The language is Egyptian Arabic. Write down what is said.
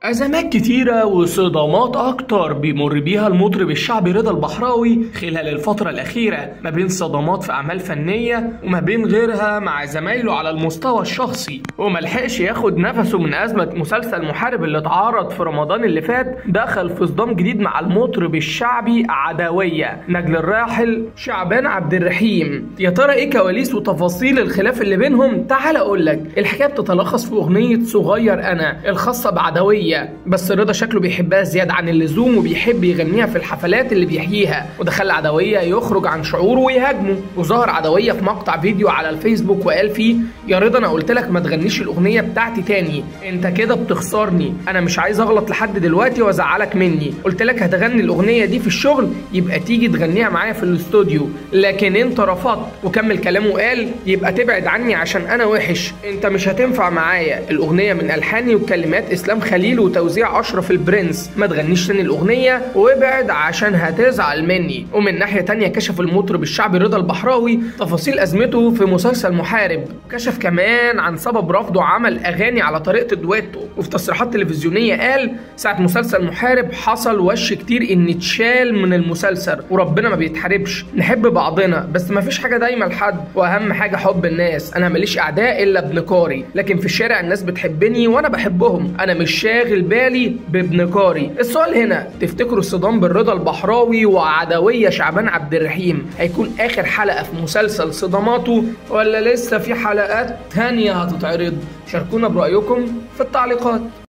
أزمات كتيرة وصدامات أكتر بيمر بيها المطرب الشعبي رضا البحراوي خلال الفترة الأخيرة ما بين صدامات في أعمال فنية وما بين غيرها مع زمايله على المستوى الشخصي وملحقش ياخد نفسه من أزمة مسلسل محارب اللي اتعرض في رمضان اللي فات دخل في صدام جديد مع المطرب الشعبي عدوية نجل الراحل شعبان عبد الرحيم يا ترى إيه كواليس وتفاصيل الخلاف اللي بينهم تعال أقولك الحكاية بتتلخص في أغنية صغير أنا الخاصة بعدوية بس رضا شكله بيحبها زيادة عن اللزوم وبيحب يغنيها في الحفلات اللي بيحييها وده خلى عدوية يخرج عن شعوره ويهاجمه وظهر عدوية في مقطع فيديو على الفيسبوك وقال فيه يا رضا انا قلت لك ما تغنيش الاغنية بتاعتي تاني انت كده بتخسرني انا مش عايز اغلط لحد دلوقتي وازعلك مني قلت لك هتغني الاغنية دي في الشغل يبقى تيجي تغنيها معايا في الاستوديو لكن انت رفضت وكمل كلامه وقال يبقى تبعد عني عشان انا وحش انت مش هتنفع معايا الاغنية من الحاني وكلمات اسلام خليل وتوزيع اشرف البرنس ما تغنيش تاني الاغنيه وابعد عشان هتزعل مني ومن ناحيه تانية كشف المطرب الشعبي رضا البحراوي تفاصيل ازمته في مسلسل محارب وكشف كمان عن سبب رفضه عمل اغاني على طريقه الدويتو وفي تصريحات تلفزيونيه قال ساعه مسلسل محارب حصل وش كتير ان اتشال من المسلسل وربنا ما بيتحاربش نحب بعضنا بس ما فيش حاجه دايما لحد واهم حاجه حب الناس انا ماليش اعداء الا ابن كاري لكن في الشارع الناس بتحبني وانا بحبهم انا مش شاغل بالي بابن كاري السؤال هنا تفتكروا الصدام بين رضا البحراوي وعدوية شعبان عبد الرحيم هيكون اخر حلقة في مسلسل صداماته ولا لسه في حلقات تانية هتتعرض شاركونا برأيكم في التعليقات